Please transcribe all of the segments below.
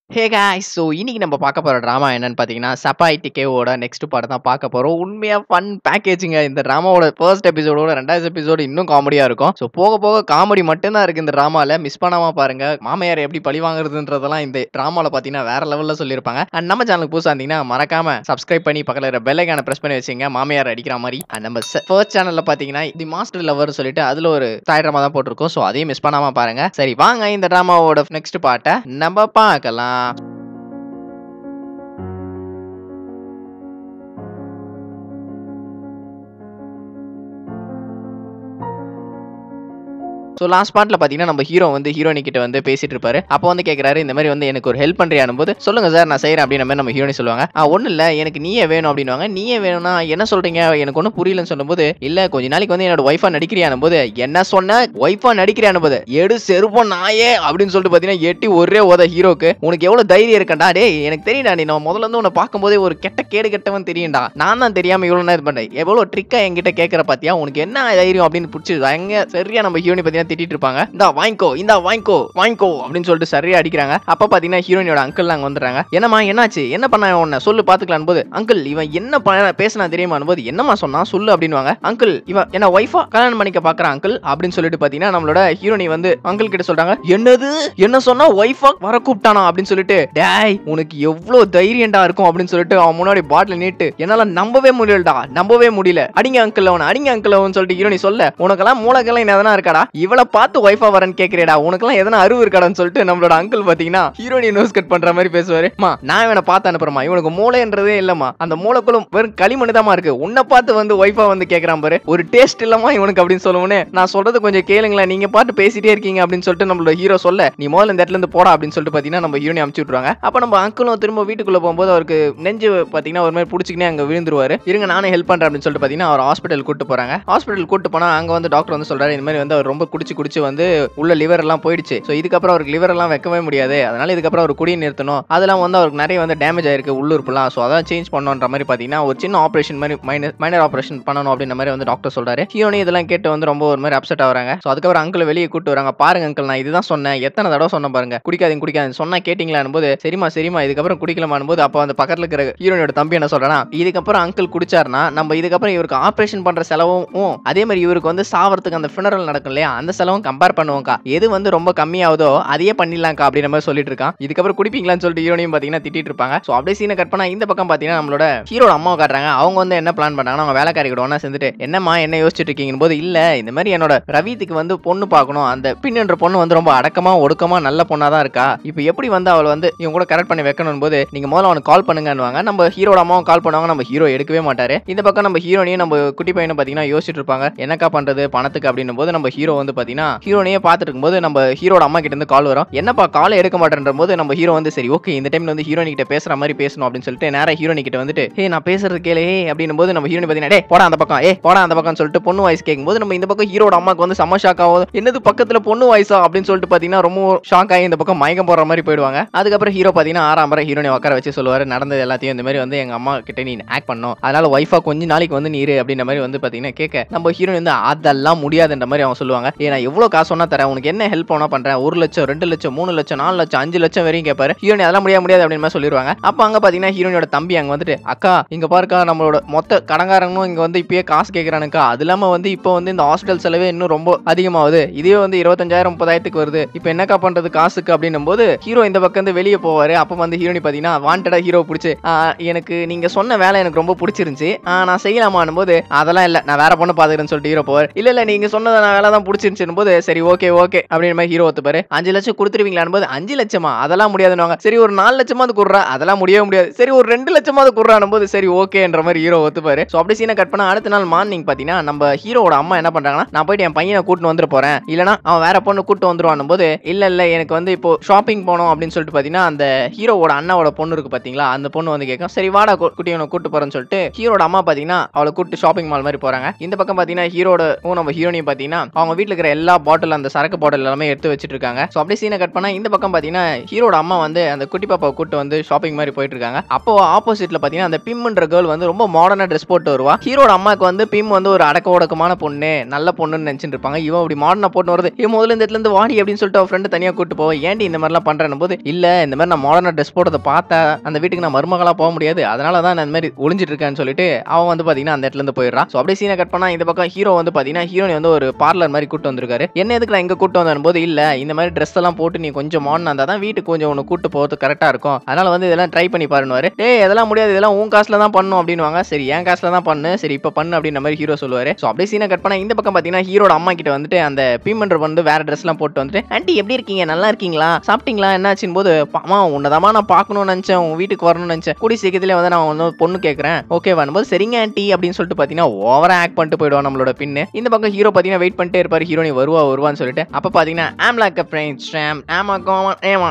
hey guys so இன்னைக்கு நம்ம பார்க்க போகிற ட்ராமா என்னன்னு பார்த்தீங்கன்னா சப்பாய் டிகேவோட நெக்ஸ்ட் படம் தான் பார்க்க போகிறோம் உண்மையாக ஃபன் பேக்கேஜிங்க இந்த ட்ராமாவோட ஃபர்ஸ்ட் எபிசோடோட ரெண்டாவது எபிசோடு இன்னும் காமெடியாக இருக்கும் ஸோ போக போக காமெடி மட்டும்தான் இருக்குது இந்த ட்ராமாவில் மிஸ் பண்ணாமல் பாருங்க மாமையார் எப்படி பழி வாங்குறதுன்றதெல்லாம் இந்த ட்ராமாவில் பார்த்தீங்கன்னா வேற லெவலில் சொல்லியிருப்பாங்க அண்ட் நம்ம சேனலுக்கு புதுசாக இருந்தீங்கன்னா மறக்காம சப்ஸ்கிரைப் பண்ணி பக்கத்தில் இருக்கிற பெல்லைக்கான ப்ரெஸ் பண்ணி வச்சுங்க மாமியார் அடிக்கிற மாதிரி And நம்ம ஃபர்ஸ்ட் சேனலில் பார்த்தீங்கன்னா தி மாஸ்டர் லவர் சொல்லிட்டு அதில் ஒரு தாய் ட்ராமா தான் போட்டிருக்கோம் ஸோ அதையும் மிஸ் பண்ணாமல் பாருங்க சரி வாங்க இந்த ட்ராமாவோட நெக்ஸ்ட் பார்ட்டை நம்ம பார்க்கலாம் ஸோ லாஸ்ட் பார்ட்ல பார்த்தீங்கன்னா நம்ம ஹீரோ வந்து ஹீரோனி கிட்ட வந்து பேசிட்டு இருப்பாரு அப்போ வந்து கேட்குறாரு இந்த மாதிரி வந்து எனக்கு ஒரு ஹெல்ப் பண்ணுறியானும் போது சொல்லுங்க சார் நான் செய்கிறேன் அப்படின்ற மாதிரி நம்ம ஹீரோனி சொல்லுவாங்க ஆ ஒன்றும் இல்லை எனக்கு நீயே வேணும் அப்படின்னுவாங்க நீயே வேணும்னா என்ன சொல்றீங்க எனக்கு ஒன்றும் புரியலன்னு சொல்லும்போது இல்லை கொஞ்ச நாளைக்கு வந்து என்னோட ஒய்ஃபா நடிக்கிறியானும் போது என்ன சொன்ன ஒய்ஃபா நடிக்கிறியானும் போது எடு செருப்பம் நாயே அப்படின்னு சொல்லிட்டு பார்த்தீங்கன்னா எட்டி ஒரே ஓத ஹீரோக்கு உனக்கு எவ்வளோ தைரியம் இருக்கண்டா டேய் எனக்கு தெரியும்டா நீ நான் முதல்ல இருந்து உன்னை பார்க்கும்போதே ஒரு கெட்ட கேடு கெட்டவன் தெரியும்டா நான் தான் தெரியாம இவ்வளோ நேரம் பண்ணேன் எவ்வளோ ட்ரிக்கா என்கிட்ட கேட்குற பாத்தியா உனக்கு என்ன தைரியம் அப்படின்னு பிடிச்சி எங்க சரியா நம்ம ஹீரோனி பார்த்தீங்கன்னா திட்டிட்டு இருப்பாங்க இந்தா வாங்கிக்கோ இந்தா வாங்கிக்கோ வாங்கிக்கோ அப்படின்னு சொல்லிட்டு சரியா அடிக்கிறாங்க அப்ப பாத்தீங்கன்னா ஹீரோனியோட அங்கிள் அங்க வந்துடுறாங்க என்னம்மா என்னாச்சு என்ன பண்ண உன்ன சொல்லு பாத்துக்கலாம் போது அங்கிள் இவன் என்ன பண்ண பேசினா தெரியுமா போது என்னம்மா சொன்னா சொல்லு அப்படின்னுவாங்க அங்கிள் இவன் என்ன ஒய்ஃபா கல்யாணம் பண்ணிக்க பாக்குறான் அங்கிள் அப்படின்னு சொல்லிட்டு பாத்தீங்கன்னா நம்மளோட ஹீரோனி வந்து அங்கிள் கிட்ட சொல்றாங்க என்னது என்ன சொன்னா ஒய்ஃபா வர கூப்பிட்டானா அப்படின்னு சொல்லிட்டு டேய் உனக்கு எவ்வளவு தைரியம்டா இருக்கும் அப்படின்னு சொல்லிட்டு அவன் முன்னாடி பாட்டில் நீட்டு என்னால நம்பவே முடியலடா நம்பவே முடியல அடிங்க அங்கிள் அவன் அடிங்க அங்கிள் அவன் சொல்லிட்டு ஹீரோனி சொல்ல உனக்கெல்லாம் மூளைக்கெல்லாம் என்ன எதனா இருக்காடா இவளை பார்த்து ஒய்ஃபா வரேன்னு கேக்குறேடா உனக்கெல்லாம் எதனா அறிவு இருக்காடான்னு சொல்லிட்டு நம்மளோட அங்கிள் பாத்தீங்கன்னா ஹீரோனி நோஸ் கட் பண்ற மாதிரி பேசுவாரு மா நான் இவனை பார்த்து அனுப்புறமா இவனுக்கு மூளைன்றதே இல்லம்மா அந்த மூளைக்குள்ள வெறும் களிமண் தான் இருக்கு உன்னை பார்த்து வந்து ஒய்ஃபா வந்து கேக்குறான் பாரு ஒரு டேஸ்ட் இல்லமா இவனுக்கு அப்படின்னு சொல்லுவோனே நான் சொல்றது கொஞ்சம் கேளுங்களேன் நீங்க பாட்டு பேசிட்டே இருக்கீங்க அப்படின்னு சொல்லிட்டு நம்மளோட ஹீரோ சொல்ல நீ முதல்ல இந்த இடத்துல இருந்து போடா அப்படின்னு சொல்லிட்டு பாத்தீங்கன்னா நம்ம ஹீரோனி அமுச்சு விட்டுருவாங்க அப்ப நம்ம அங்கிளும் திரும்ப வீட்டுக்குள்ள போகும்போது அவருக்கு நெஞ்சு பாத்தீங்கன்னா ஒரு மாதிரி பிடிச்சிக்கினே அங்க விழுந்துருவாரு இருங்க நானே ஹெல்ப் பண்றேன் அப்படின்னு சொல்லிட்டு பாத்தீங்கன்னா அவர் ஹாஸ்பிட்டல் கூட்டு போறாங்க ஹாஸ்பிட்டல் கூட்டு போனா அங்க வந்து டாக்டர் வந்து சொல்றாரு இந்த மாதிரி வந்து அவர் ரொம்ப குடிச்சு குடிச்சு வந்து உள்ள லிவர் எல்லாம் போயிடுச்சு ஸோ இதுக்கப்புறம் அவருக்கு லிவர் எல்லாம் வைக்கவே முடியாது அதனால இதுக்கப்புறம் அவர் குடியை நிறுத்தணும் அதெல்லாம் வந்து அவருக்கு நிறைய வந்து டேமேஜ் ஆயிருக்கு உள்ளுறுப்புலாம் ஸோ அதான் சேஞ்ச் பண்ணணுன்ற மாதிரி பாத்தீங்கன்னா ஒரு சின்ன ஆப்ரேஷன் மாதிரி மைனர் மைனர் ஆப்ரேஷன் பண்ணணும் அப்படின்ற மாதிரி வந்து டாக்டர் சொல்றாரு ஹீரோனி இதெல்லாம் கேட்டு வந்து ரொம்ப ஒரு மாதிரி அப்செட் ஆகுறாங்க ஸோ அதுக்கப்புறம் அங்கிள் வெளியே கூட்டு வராங்க பாருங்க அங்கிள் நான் இதுதான் சொன்னேன் எத்தனை தடவை சொன்ன பாருங்க குடிக்காதீங்க குடிக்காதீங்க சொன்னா கேட்டீங்களான்னு போது சரிமா சரிமா இதுக்கப்புறம் குடிக்கலாமான் போது அப்போ அந்த பக்கத்துல இருக்கிற ஹீரோனியோட தம்பி என்ன சொல்றானா இதுக்கப்புறம் அங்கிள் குடிச்சாருன்னா நம்ம இதுக்கப்புறம் இவருக்கு ஆப்ரேஷன் பண்ற செலவும் அதே மாதிரி இவருக்கு வந்து சாவறதுக்கு அந்த ஃபினரல் நடக்கும் இல்லையா அந்த செலவும் கம்பேர் பண்ணுவோம்க்கா எது வந்து ரொம்ப கம்மியாகுதோ அதையே பண்ணிடலாம்க்கா அப்படின்ற மாதிரி சொல்லிட்டு இருக்கான் இதுக்கப்புறம் குடிப்பீங்களான்னு சொல்லிட்டு ஹீரோனையும் பாத்தீங்கன்னா திட்டிட்டு இருப்பாங்க ஸோ அப்படியே சீனை கட் பண்ணா இந்த பக்கம் பாத்தீங்கன்னா நம்மளோட ஹீரோட அம்மாவை காட்டுறாங்க அவங்க வந்து என்ன பிளான் பண்ணாங்கன்னா அவங்க வேலைக்காரி கூட ஒன்றா சேர்ந்துட்டு என்னம்மா என்ன யோசிச்சுட்டு இருக்கீங்க போது இல்ல இந்த மாதிரி என்னோட ரவீத்துக்கு வந்து பொண்ணு பார்க்கணும் அந்த பின்னுன்ற பொண்ணு வந்து ரொம்ப அடக்கமா ஒடுக்கமா நல்ல பொண்ணா தான் இருக்கா இப்போ எப்படி வந்து அவள் வந்து இவங்க கூட கரெக்ட் பண்ணி வைக்கணும் போது நீங்க முதல்ல அவனுக்கு கால் பண்ணுங்கன்னுவாங்க நம்ம ஹீரோட அம்மாவும் கால் பண்ணுவாங்க நம்ம ஹீரோ எடுக்கவே மாட்டாரு இந்த பக்கம் நம்ம ஹீரோனையும் நம்ம குட்டி பையனும் பாத்தீங்கன்னா யோசிச்சுட்டு இருப்பாங்க என்னக்கா பண்றது பணத்துக்கு அப்படின்னும் போது நம்ம ஹீரோ வந்து பாத்தீங்கன்னா ஹீரோனையே பார்த்துட்டு இருக்கும்போது நம்ம ஹீரோட அம்மா கிட்ட இருந்து கால் வரும் என்னப்பா கால் எடுக்க மாட்டேன்ற போது நம்ம ஹீரோ வந்து சரி ஓகே இந்த டைம்ல வந்து ஹீரோனி கிட்ட பேசுற மாதிரி பேசணும் அப்படின்னு சொல்லிட்டு நேரா ஹீரோனி கிட்ட வந்துட்டு ஹே நான் பேசுறது கேளு ஹே அப்படின்னும் போது நம்ம ஹீரோனி பாத்தீங்கன்னா டே போடா அந்த பக்கம் ஏ போடா அந்த பக்கம் சொல்லிட்டு பொண்ணு வாய்ஸ் கேட்கும்போது நம்ம இந்த பக்கம் ஹீரோட அம்மாக்கு வந்து செம்ம ஷாக் ஆகும் என்னது பக்கத்துல பொண்ணு வாய்ஸா அப்படின்னு சொல்லிட்டு பாத்தீங்கன்னா ரொம்ப ஷாக் ஆகி இந்த பக்கம் மயக்கம் போடுற மாதிரி போயிடுவாங்க அதுக்கப்புறம் ஹீரோ பாத்தீங்கன்னா ஆறாம் முறை ஹீரோனை உட்கார வச்சு சொல்லுவாரு நடந்தது எல்லாத்தையும் இந்த மாதிரி வந்து எங்க அம்மா கிட்ட நீ ஆக்ட் பண்ணும் அதனால ஒய்ஃபா கொஞ்ச நாளைக்கு வந்து நீ இரு அப்படின்ற மாதிரி வந்து பாத்தீங்கன்னா கேட்க நம்ம ஹீரோயின் வந்து அதெல்லாம் முடியாதுன்ற மாதிரி அவங்க சொல்லுவாங்க ஏ நான் எவ்வளவு காசு சொன்னா தரேன் உனக்கு என்ன ஹெல்ப் பண்ணா பண்றேன் ஒரு லட்சம் ரெண்டு லட்சம் மூணு லட்சம் நாலு லட்சம் அஞ்சு லட்சம் வரையும் கேட்பாரு ஹீரோனி அதெல்லாம் முடியாது முடியாது அப்படின்னு மாதிரி சொல்லிடுவாங்க அப்ப அங்க பாத்தீங்கன்னா ஹீரோனியோட தம்பி அங்க வந்துட்டு அக்கா இங்க பாருக்கா நம்மளோட மொத்த கடங்காரங்களும் இங்க வந்து இப்பயே காசு கேட்கறானுக்கா அது இல்லாம வந்து இப்போ வந்து இந்த ஹாஸ்பிட்டல் செலவே இன்னும் ரொம்ப அதிகமாகுது இதே வந்து இருபத்தஞ்சாயிரம் முப்பதாயிரத்துக்கு வருது இப்போ என்னக்கா பண்றது காசுக்கு அப்படின்னும் போது ஹீரோ இந்த பக்கம் வந்து வெளியே போவாரு அப்ப வந்து ஹீரோனி பாத்தீங்கன்னா வாண்டடா ஹீரோ பிடிச்சி எனக்கு நீங்க சொன்ன வேலை எனக்கு ரொம்ப பிடிச்சிருந்துச்சு ஆ, நான் செய்யலாமான்னும் போது அதெல்லாம் இல்ல நான் வேற பொண்ணு பாத்துக்கிறேன்னு சொல்லிட்டு ஹீரோ போவார் இல்ல இல்ல நீங்க சொன்னதை நான் வேலை தான் பிடிச்சிருந்துச்சு போது சரி ஓகே ஓகே அப்படின்ற மாதிரி ஹீரோ ஒத்துப்பாரு அஞ்சு லட்சம் கொடுத்துருவீங்களான்னு போது அஞ்சு லட்சமா அதெல்லாம் முடியாதுன்னு சரி ஒரு நாலு லட்சமாவது குடுறா அதெல்லாம் முடியவே முடியாது சரி ஒரு ரெண்டு லட்சமாவது குடுறான் போது சரி ஓகேன்ற மாதிரி ஹீரோ ஒத்துப்பாரு ஸோ அப்படி சீனை கட் பண்ணா அடுத்த நாள் மார்னிங் பாத்தீங்கன்னா நம்ம ஹீரோட அம்மா என்ன பண்றாங்கன்னா நான் போயிட்டு என் பையனை கூட்டிட்டு வந்துட்டு போறேன் இல்லனா அவன் வேற பொண்ணு கூட்டு வந்துருவான் போது இல்ல இல்ல எனக்கு வந்து இப்போ ஷாப்பிங் போனோம் அப்படின்னு சொல்லிட்டு பாத்தீங்கன்னா அந்த ஹீரோவோட அண்ணாவோட பொண்ணு இருக்கு பாத்தீங்களா அந்த பொண்ணு வந்து கேட்கும் சரி வாடா கு- குட்டி உன்னை கூட்டு போறேன்னு சொல்லிட்டு ஹீரோட அம்மா பாத்தீங்கன்னா அவளை கூட்டு ஷாப்பிங் மால் மாதிரி போறாங்க இந்த பக்கம் பாத்தீங்கன்னா ஹீரோட நம்ம ஹீரோனையும் பாத்தீங்கன்னா அவங்க வீட்டுல இருக்கிற இருக்கிற எல்லா பாட்டில் அந்த சரக்கு பாட்டில் எல்லாமே எடுத்து வச்சிட்டு இருக்காங்க ஸோ அப்படியே சீனை கட் பண்ணா இந்த பக்கம் பார்த்தீங்கன்னா ஹீரோட அம்மா வந்து அந்த குட்டி பாப்பாவை கூட்டு வந்து ஷாப்பிங் மாதிரி போயிட்டு இருக்காங்க அப்போ ஆப்போசிட்ல பார்த்தீங்கன்னா அந்த பிம்ன்ற கேர்ள் வந்து ரொம்ப மாடர்னா ட்ரெஸ் போட்டு வருவா ஹீரோட அம்மாக்கு வந்து பிம் வந்து ஒரு அடக்க ஒடக்கமான பொண்ணு நல்ல பொண்ணுன்னு நினைச்சிட்டு இருப்பாங்க இவன் இப்படி மாடர்னா போட்டு வருது இவன் முதல்ல இந்த இடத்துல இருந்து வாடி அப்படின்னு சொல்லிட்டு அவன் ஃப்ரெண்டு தனியாக கூட்டு போவோம் ஏன்டி இந்த மாதிரிலாம் பண்றேன் போது இல்ல இந்த மாதிரி நான் மாடர்னா ட்ரெஸ் போட்டதை பார்த்தா அந்த வீட்டுக்கு நான் மருமகளா போக முடியாது அதனால தான் நான் இந்த மாதிரி ஒளிஞ்சிட்டு இருக்கேன்னு சொல்லிட்டு அவன் வந்து பாத்தீங்கன்னா அந்த இடத்துல இருந்து போயிடுறான் ஸோ அப்படியே சீனை கட் பண்ணா இந்த பக்கம் ஹீரோ வந்து பாத்தீங்கன்னா ஹீரோனி வந்து ஒரு பார்லர் மாதிரி கூட்டு வந்திருக்காரு என்ன எதுக்கு நான் இங்க கூட்டு வந்தேன் போது இல்ல இந்த மாதிரி ட்ரெஸ் எல்லாம் போட்டு நீ கொஞ்சம் மாடர்னா இருந்தா தான் வீட்டுக்கு கொஞ்சம் உனக்கு கூட்டு போகிறது கரெக்டா இருக்கும் அதனால வந்து இதெல்லாம் ட்ரை பண்ணி பாருன்னு ஏய் இதெல்லாம் முடியாது இதெல்லாம் உன் காசுல தான் பண்ணும் அப்படின்னுவாங்க சரி என் காசுல தான் பண்ணு சரி இப்போ பண்ணு அப்படின்ற மாதிரி ஹீரோ சொல்லுவாரு ஸோ அப்படியே சீனை கட் பண்ணா இந்த பக்கம் பாத்தீங்கன்னா ஹீரோட அம்மா கிட்ட வந்துட்டு அந்த பீமன்ற வந்து வேற ட்ரெஸ் எல்லாம் போட்டு வந்துட்டு ஆண்டி எப்படி இருக்கீங்க நல்லா இருக்கீங்களா சாப்பிட்டீங்களா என்னாச்சுன்னு போது அம்மா உன்னதாமா நான் பார்க்கணும்னு நினைச்சேன் உன் வீட்டுக்கு வரணும்னு நினைச்சேன் கூடி சீக்கிரத்துல வந்து நான் வந்து பொண்ணு கேட்கறேன் ஓகேவான் போது சரிங்க ஆண்டி அப்படின்னு சொல்லிட்டு பாத்தீங்கன்னா ஓவரா ஆக்ட் பண்ணிட்டு போயிடுவான் நம்மளோட பின்னு இந்த பக்கம் ஹீரோ பாத்தீங்கன்னா வெயிட் பண்ணிட்டே இருப்பாரு ஹீரோனி வருவா வருவான்னு சொல்லிட்டு அப்ப பாத்தீங்கன்னா ஆம் லாக் ஃப்ரெண்ட் ஸ்டாம் ஆமா கோமன் ஏமா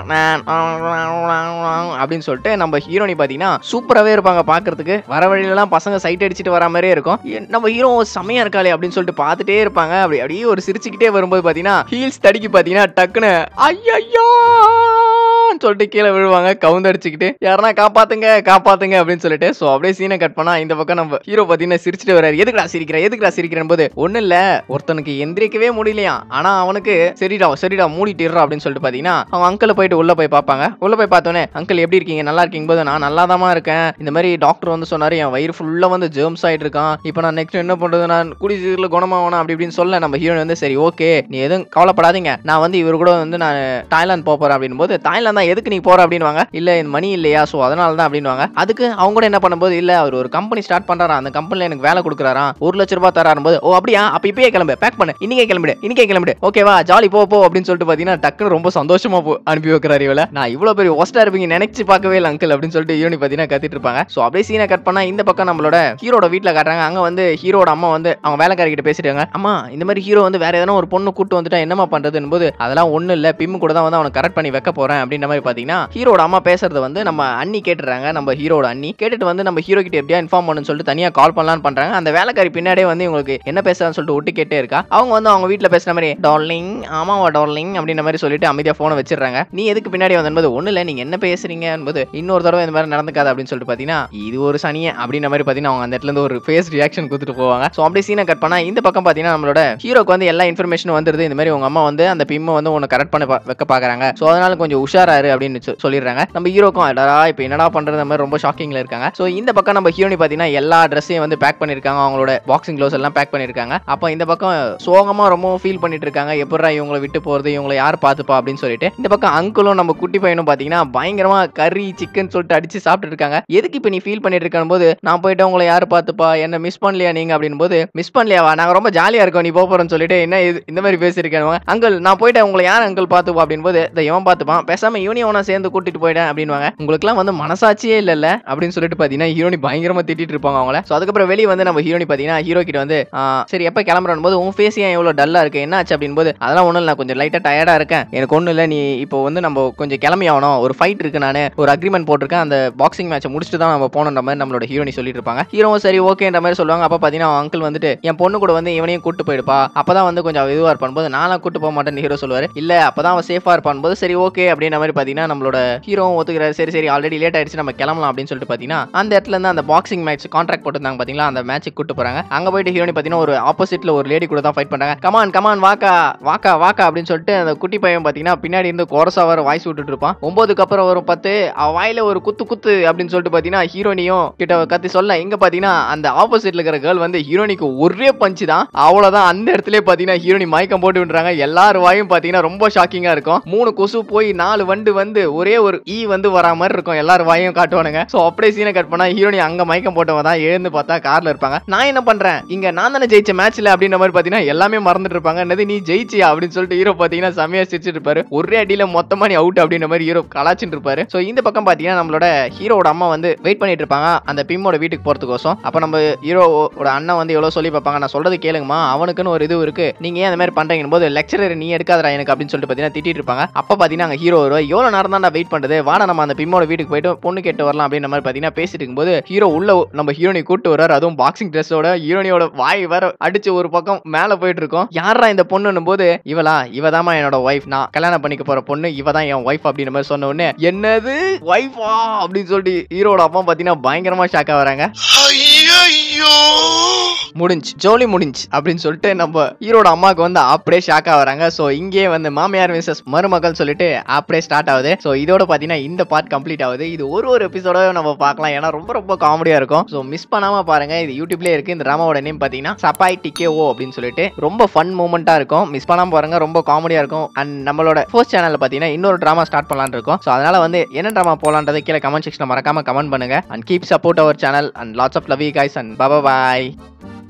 அப்படின்னு சொல்லிட்டு நம்ம ஹீரோனி பாத்தீங்கன்னா சூப்பராகவே இருப்பாங்க பார்க்கறதுக்கு வர வழியிலலாம் பசங்க சைட் அடிச்சுட்டு வர மாதிரியே இருக்கும் எ- நம்ம ஹீரோ செமையா இருக்காளே அப்படின்னு சொல்லிட்டு பார்த்துட்டே இருப்பாங்க அப்படி அப்படியே ஒரு சிரிச்சுக்கிட்டே வரும்போது பாத்தீங்கன்னா ஹீல்ஸ் தடிக்கு பாத்தீங்கன்னா டக்குன்னு ஐயோ சொல்லிட்டு கீழே விழுவாங்க கவுந்தடிச்சுக்கிட்டு யாருன்னா காப்பாத்துங்க காப்பாத்துங்க அப்படின்னு சொல்லிட்டு ஸோ அப்படியே சீனை கட் பண்ணா இந்த பக்கம் நம்ம ஹீரோ பாத்தீங்கன்னா சிரிச்சுட்டு வராரு எதுக்குடா சிரிக்கிற எதுக்குடா சிரிக்கிறேன் போது ஒண்ணு இல்ல ஒருத்தனுக்கு எந்திரிக்கவே முடியலையா ஆனா அவனுக்கு சரிடா சரிடா மூடிட்டுறா அப்படின்னு சொல்லிட்டு பாத்தீங்கன்னா அவங்க அங்கிள் போயிட்டு உள்ள போய் பார்ப்பாங்க உள்ள போய் பார்த்தோன்னே அங்கிள் எப்படி இருக்கீங்க நல்லா இருக்கீங்க போது நான் நல்லா இருக்கேன் இந்த மாதிரி டாக்டர் வந்து சொன்னாரு என் வயிறு ஃபுல்லா வந்து ஜெர்ம்ஸ் ஆயிட்டு இருக்கான் இப்போ நான் நெக்ஸ்ட் என்ன பண்றது நான் குடி சீக்கிரம் குணமாகணும் அப்படி இப்படின்னு சொல்ல நம்ம ஹீரோ வந்து சரி ஓகே நீ எதுவும் கவலைப்படாதீங்க நான் வந்து இவர் கூட வந்து நான் தாய்லாந்து போக போறேன் அப்படின்னு போது தாய்லாந்து தான் எதுக்கு நீ போற அப்படின்வாங்க இல்ல இந்த மணி இல்லையா ஸோ அதனால தான் அப்படின்வாங்க அதுக்கு அவங்க கூட என்ன பண்ணும்போது இல்ல அவர் ஒரு கம்பெனி ஸ்டார்ட் பண்றாரா அந்த கம்பெனில எனக்கு வேலை கொடுக்குறாராம் ஒரு லட்ச ரூபாய் தராரும் போது ஓ அப்படியா அப்ப இப்பயே கிளம்பு பேக் பண்ணு இன்னைக்கே கிளம்பிடு இன்னைக்கே கிளம்பிடு ஓகேவா ஜாலி போ போ அப்படின்னு சொல்லிட்டு பாத்தீங்கன்னா டக்குன்னு ரொம்ப சந்தோஷமா போ அனுப்பி வைக்கிறாரு இவள நான் இவ்வளவு பெரிய ஒஸ்டா இருப்பீங்க நினைச்சு பார்க்கவே இல்லை அங்கிள் அப்படின்னு சொல்லிட்டு யூனி பாத்தீங்கன்னா கத்திட்டு இருப்பாங்க ஸோ அப்படியே சீனை கட் பண்ணா இந்த பக்கம் நம்மளோட ஹீரோட வீட்ல காட்டுறாங்க அங்க வந்து ஹீரோட அம்மா வந்து அவங்க வேலைக்காரி கிட்ட பேசிட்டாங்க அம்மா இந்த மாதிரி ஹீரோ வந்து வேற எதனா ஒரு பொண்ணு கூட்டு வந்துட்டா என்னமா பண்றதுன்னு போது அதெல்லாம் ஒண்ணு இல்ல பிம்மு கூட தான் வந்து அவனை கரெக்ட் பண்ணி வைக்க போறேன் அப்படின்ற மாதிரி பாத்தீங்கன்னா ஹீரோட அம்மா பேசுறது வந்து நம்ம அண்ணி கேட்டுறாங்க நம்ம ஹீரோட அண்ணி கேட்டுட்டு வந்து நம்ம ஹீரோ கிட்ட எப்படியா இன்ஃபார்ம் பண்ணுன்னு சொல்லிட்டு தனியா கால் பண்ணலாம்னு பண்றாங்க அந்த வேலைக்காரி பின்னாடியே வந்து இவங்களுக்கு என்ன பேசுறான்னு சொல்லிட்டு ஒட்டு கேட்டே இருக்கா அவங்க வந்து அவங்க வீட்ல பேசுற மாதிரி டார்லிங் ஆமாவா டார்லிங் அப்படின்ற மாதிரி சொல்லிட்டு அமைதியா போனை வச்சிடுறாங்க நீ எதுக்கு பின்னாடி வந்தபோது ஒண்ணு இல்ல நீங்க என்ன பேசுறீங்க என்பது இன்னொரு தடவை இந்த மாதிரி நடந்துக்காது அப்படின்னு சொல்லிட்டு பாத்தீங்கன்னா இது ஒரு சனியே அப்படின்ற மாதிரி பாத்தீங்கன்னா அவங்க அந்த இடத்துல இருந்து ஒரு ஃபேஸ் ரியாக்ஷன் கொடுத்துட்டு போவாங்க ஸோ அப்படியே சீனை கட் பண்ணா இந்த பக்கம் பாத்தீங்கன்னா நம்மளோட ஹீரோக்கு வந்து எல்லா இன்ஃபர்மேஷனும் வந்துருது இந்த மாதிரி உங்க அம்மா வந்து அந்த பிம்மை வந்து உன்னை கரெக்ட் பண்ண பா- வைக்க பாக்குறாங்க ஸோ அதனால கொஞ்சம் உஷாராரு அப்படின்னு சொ- சொல்லிடுறாங்க நம்ம ஹீரோக்கும் அடடா இப்போ என்னடா பண்றது அந்த மாதிரி ரொம்ப ஷாக்கிங்ல இருக்காங்க ஸோ இந்த பக்கம் நம்ம ஹீரோனி பாத்தீங்கன்னா எல்லா ட்ரெஸ்ஸையும் வந்து பேக் பண்ணிருக்காங்க அவங்களோட பாக்ஸிங் க்ளோஸ் எல்லாம் பேக் பண்ணிருக்காங்க அப்போ இந்த பக்கம் சோகமா ரொம்ப ஃபீல் பண்ணிட்டு இருக்காங்க எப்படா இவங்களை விட்டு போறது இவங்களை யார் பார்த்துப்பா அப்படின்னு சொல்லிட்டு இந்த பக்கம் அங்கிளும் நம்ம குட்டி பையனும் பாத்தீங்கன்னா பயங்கரமா கறி சிக்கன் சொல்லிட்டு அடிச்சு சாப்பிட்டு இருக்காங்க எதுக்கு இப்போ நீ ஃபீல் பண்ணிட்டு இருக்கான் போது நான் போயிட்டு உங்களை யார் பார்த்துப்பா என்ன மிஸ் பண்ணலையா நீங்க அப்படின்னு போது மிஸ் பண்ணலையாவா நாங்க ரொம்ப ஜாலியா இருக்கோம் நீ போப் போறேன்னு சொல்லிட்டு என்ன இது இந்த மாதிரி பேசியிருக்கேன் அங்கிள் நான் போயிட்டு உங்களை யார் அங்கிள் பார்த்துப்பா அப்படின்னு போது இந்த இவன் பார்த்துப்பான் பேசாம யூனியனை சேர்ந்து கூட்டிட்டு போயிட்டேன் அப்படின்வாங்க உங்களுக்குலாம் வந்து மனசாட்சியே இல்லைல்ல அப்படின்னு சொல்லிட்டு பாத்தீங்கன்னா ஹீரோனி பயங்கரமா திட்டிட்டு இருப்பாங்க அவங்கள ஸோ அதுக்கப்புறம் வெளியே வந்து நம்ம ஹீரோனி பாத்தீங்கன்னா ஹீரோ கிட்ட வந்து ஆ, சரி எப்போ கிளம்புறோம் போது உன் ஃபேஸ் ஏன் எவ்வளோ டல்லா இருக்கு என்ன ஆச்சு அப்படின்னு போது அதெல்லாம் ஒன்றும் இல்லை நான் கொஞ்சம் லைட்டாக டயர்டா இருக்கேன் எனக்கு ஒன்றும் இல்லை நீ இப்போ வந்து நம்ம கொஞ்சம் கிளம்பி ஆகணும் ஒரு ஃபைட் இருக்கு நான் ஒரு அக்ரிமெண்ட் போட்டிருக்கேன் அந்த பாக்ஸிங் மேட்சை முடிச்சுட்டு தான் நம்ம போகணுன்ற மாதிரி நம்மளோட ஹீரோனி சொல்லிட்டு இருப்பாங்க ஹீரோவும் சரி ஓகேன்ற மாதிரி சொல்லுவாங்க அப்போ பார்த்தீங்கன்னா அங்கிள் வந்துட்டு என் பொண்ணு கூட வந்து இவனையும் கூட்டு போயிடுப்பா அப்பதான் வந்து கொஞ்சம் இதுவாக இருப்பான் போது நான்லாம் கூட்டு போக மாட்டேன்னு ஹீரோ சொல்லுவாரு இல்ல அப்பதான் அவன் சேஃபா இருப்பான் போது சரி ஓகே அப்படின்ற மாதிரி பார்த்தீங்கன்னா நம்மளோட ஹீரோவும் ஒத்துக்கிறாரு சரி சரி ஆல்ரெடி லேட் ஆயிடுச்சு நம்ம கிளம்பலாம் அப்படின்னு சொல்லிட்டு பார்த்தீங்கன்னா அந்த இடத்துல இருந்து அந்த பாக்ஸிங் மேட்ச் கான்ட்ராக்ட் போட்டிருந்தாங்க பார்த்தீங்களா அந்த மேட்ச்சுக்கு கூட்டு போறாங்க அங்க போயிட்டு ஹீரோனி பார்த்தீங்கன்னா ஒரு ஆப்போசிட்ல ஒரு லேடி கூட தான் ஃபைட் பண்றாங்க கமான் கமான் வாக்கா வாக்கா வாக்கா அப்படின்னு சொல்லிட்டு அந்த குட்டி பையன் பார்த்தீங்கன்னா பின்னாடி இருந்து கோரசா வர வாய்ஸ் விட்டுட்டு இருப்பான் ஒன்பதுக்கு அப்புறம் வரும் பத்து அவ வாயில ஒரு குத்து குத்து அப்படின்னு சொல்லிட்டு பார்த்தீங்கன்னா ஹீரோனியும் கிட்ட கத்தி சொல்ல இங்க பார்த்தீங்கன்னா அந்த ஆப்போசிட்ல இருக்கிற கேர்ள் வந்து ஹீரோனிக்கு ஒரே பஞ்சு தான் அவ்வளவுதான் அந்த இடத்துல பார்த்தீங்கன்னா ஹீரோனி மயக்கம் போட்டு விடுறாங்க எல்லார் வாயும் பார்த்தீங்கன்னா ரொம்ப ஷாக்கிங்கா இருக்கும் மூணு கொசு போய் நாலு வண்டு வந்து ஒரே ஒரு ஈ வந்து வரா மாதிரி இருக்கும் எல்லார் வாயும் காட்டுவானுங்க சோ அப்படியே சீனை கட் பண்ணா ஹீரோனி அங்க மயக்கம் போட்டவன் தான் எழுந்து பார்த்தா கார்ல இருப்பாங்க நான் என்ன பண்றேன் இங்க நான் தானே ஜெயிச்ச மேட்ச்ல அப்படின்ற மாதிரி பாத்தீங்கன்னா எல்லாமே மறந்துட்டு இருப்பாங்க என்னது நீ ஜெயிச்சியா அப்படின்னு சொல்லிட்டு ஹீரோ பாத்தீங்கன்னா செமையா சிரிச்சிட்டு இருப்பாரு ஒரே அடியில மொத்தமா நீ அவுட் அப்படின்ற மாதிரி ஹீரோ கலாச்சிட்டு இருப்பாரு சோ இந்த பக்கம் பாத்தீங்கன்னா நம்மளோட ஹீரோட அம்மா வந்து வெயிட் பண்ணிட்டு இருப்பாங்க அந்த பிம்மோட வீட்டுக்கு போறதுக்கோசம் அப்ப நம்ம ஹீரோவோட அண்ணன் வந்து எவ்வளவு சொல்லி பார்ப்பாங்க நான் சொல்றது கேளுங்கம்மா அவனுக்குன்னு ஒரு இது இருக்கு நீங்க ஏன் அந்த மாதிரி பண்றீங்க போது லெக்சரர் நீ எடுக்காதடா எனக்கு அப்படின்னு சொல்லிட்டு பாத்தீங்கன்னா திட்டிட்டு இருப்பாங்க அப்ப பாத்தீங்கன்னா அங்க ஹீரோ வருவா எவ்வளவு நேரம் தான் வெயிட் பண்றது வாடா நம்ம அந்த பிம்மோட வீட்டுக்கு போயிட்டு பொண்ணு கேட்டு வரலாம் அப்படின்ற மாதிரி பாத்தீங்கன்னா பேசிட்டு இருக்கும்போது ஹீரோ உள்ள நம்ம ஹீரோனி கூட்டு வர்றாரு அதுவும் பாக்ஸிங் ட்ரெஸ்ஸோட ஹீரோனியோட வாய் வேற அடிச்சு ஒரு பக்கம் மேல போயிட்டு இருக்கோம் யாரா இந்த பொண்ணுன்னும் போது இவளா இவதாம்மா என்னோட ஒய்ஃப் நான் கல்யாணம் பண்ணிக்க போற பொண்ணு இவ தான் என் ஒய்ஃப் அப்படின்ற மாதிரி சொன்ன உடனே என்னது ஒய்ஃபா அப்படின்னு சொல்லிட்டு ஹீரோட அப்பா பாத்தீங்கன்னா பயங்கரமா ஷாக்கா வராங்க முடிஞ்சு ஜோலி முடிஞ்சு அப்படின்னு சொல்லிட்டு நம்ம ஹீரோட அம்மாவுக்கு வந்து அப்படியே ஷாக்கா வராங்க ஸோ இங்கே வந்து மாமியார் மிஸ்ஸஸ் மருமகள் சொல்லிட்டு அப்படியே ஸ்டார்ட் ஆகுது ஸோ இதோட பார்த்தீங்கன்னா இந்த பார்ட் கம்ப்ளீட் ஆகுது இது ஒரு ஒரு எபிசோட நம்ம பார்க்கலாம் ஏன்னா ரொம்ப ரொம்ப காமெடியா இருக்கும் ஸோ மிஸ் பண்ணாம பாருங்க இது யூடியூப்லேயே இருக்கு இந்த ட்ராமாவோட நேம் பார்த்தீங்கன்னா சப்பாய் டிக்கே ஓ அப்படின்னு சொல்லிட்டு ரொம்ப ஃபன் மூமெண்ட்டா இருக்கும் மிஸ் பண்ணாம பாருங்க ரொம்ப காமெடியா இருக்கும் அண்ட் நம்மளோட ஃபர்ஸ்ட் சேனல்ல பார்த்தீங்கன்னா இன்னொரு ட்ராமா ஸ்டார்ட் பண்ணலாம்னு இருக்கோம் ஸோ அதனால வந்து என்ன ட்ராமா போலான்றதை கீழே கமெண்ட் செக்ஷனில் மறக்காம கமெண்ட் பண்ணுங்க and keep support our channel and lots of love you guys and bye